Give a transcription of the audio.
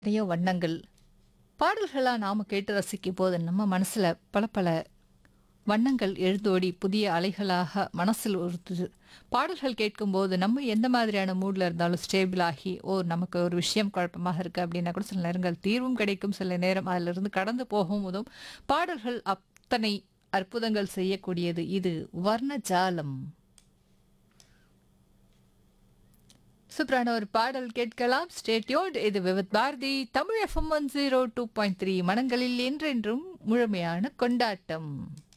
நிறைய வண்ணங்கள் பாடல்களா நாம கேட்டு ரசிக்கும் போது நம்ம மனசுல பல பல வண்ணங்கள் எழுந்தோடி புதிய அலைகளாக மனசில் உறுத்துது பாடல்கள் கேட்கும்போது நம்ம எந்த மாதிரியான மூட்ல இருந்தாலும் ஸ்டேபிள் ஆகி ஓ நமக்கு ஒரு விஷயம் குழப்பமாக இருக்கு அப்படின்னா கூட சில நேரங்கள் தீர்வும் கிடைக்கும் சில நேரம் அதிலிருந்து கடந்து போகும் போதும் பாடல்கள் அத்தனை அற்புதங்கள் செய்யக்கூடியது இது வர்ணஜாலம் சூப்பரான ஒரு பாடல் கேட்கலாம் ஸ்டேட்யூட் இது Vividh Bharati Tamil FM one zero two point three மனங்களில் என்றென்றும் முழுமையான கொண்டாட்டம்